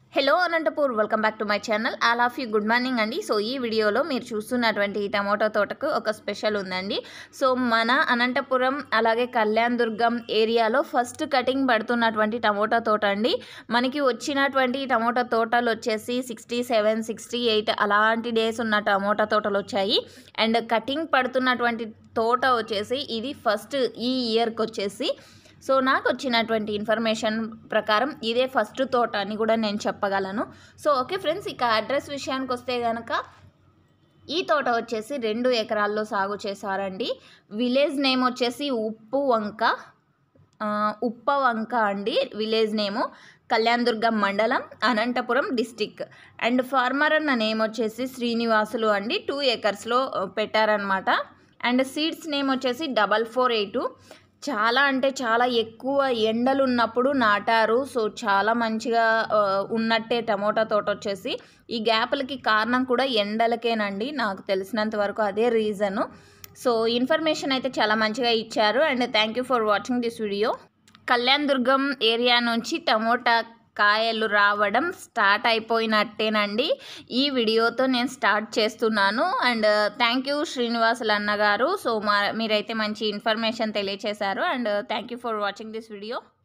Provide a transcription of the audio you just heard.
hello Anantapur welcome back to my channel all of you good morning అండి so ఈ వీడియోలో మీరు చూస్తున్నటువంటి ఈ టమోటా తోటకు ఒక స్పెషల్ ఉందండి సో మన అనంతపురం అలాగే కళ్యాణ్ దుర్గం ఏరియాలో ఫస్ట్ కటింగ్ పడుతున్నటువంటి టమోటా తోట అండి మనకి వచ్చినటువంటి ఈ టమోటా తోటలు వచ్చేసి సిక్స్టీ సెవెన్ సిక్స్టీ ఎయిట్ అలాంటి డేస్ ఉన్న టమోటా తోటలు వచ్చాయి అండ్ కటింగ్ పడుతున్నటువంటి తోట వచ్చేసి ఇది ఫస్ట్ ఈ ఇయర్కి వచ్చేసి సో నాకు వచ్చినటువంటి ఇన్ఫర్మేషన్ ప్రకారం ఇదే ఫస్ట్ తోట అని కూడా నేను చెప్పగలను సో ఓకే ఫ్రెండ్స్ ఇక అడ్రస్ విషయానికి వస్తే కనుక ఈ తోట వచ్చేసి రెండు ఎకరాల్లో సాగు చేశారండి విలేజ్ నేమ్ వచ్చేసి ఉప్పు వంక ఆ, ఉప్ప వంక అండి విలేజ్ నేము కళ్యాణదుర్గం మండలం అనంతపురం డిస్టిక్ అండ్ ఫార్మర్ అన్న నేమ్ వచ్చేసి శ్రీనివాసులు అండి టూ ఏకర్స్లో పెట్టారనమాట అండ్ సీడ్స్ నేమ్ వచ్చేసి డబల్ ఫోర్ ఎయిట్ చాలా అంటే చాలా ఎక్కువ ఎండలు ఉన్నప్పుడు నాటారు సో చాలా మంచిగా ఆ, ఉన్నట్టే టమోటా తోట వచ్చేసి ఈ గ్యాప్లకి కారణం కూడా ఎండలకేనండి నాకు తెలిసినంత వరకు అదే రీజను సో ఇన్ఫర్మేషన్ అయితే చాలా మంచిగా ఇచ్చారు and thank you for watching this video Kalyan Durgam area నుంచి టమోటా కాయలు రావడం స్టార్ట్ అయిపోయినట్టేనండి ఈ వీడియోతో నేను స్టార్ట్ చేస్తున్నాను అండ్ థ్యాంక్ యూ శ్రీనివాసులు అన్న గారు సో మా మీరైతే మంచి ఇన్ఫర్మేషన్ తెలియచేశారు and thank you for watching this video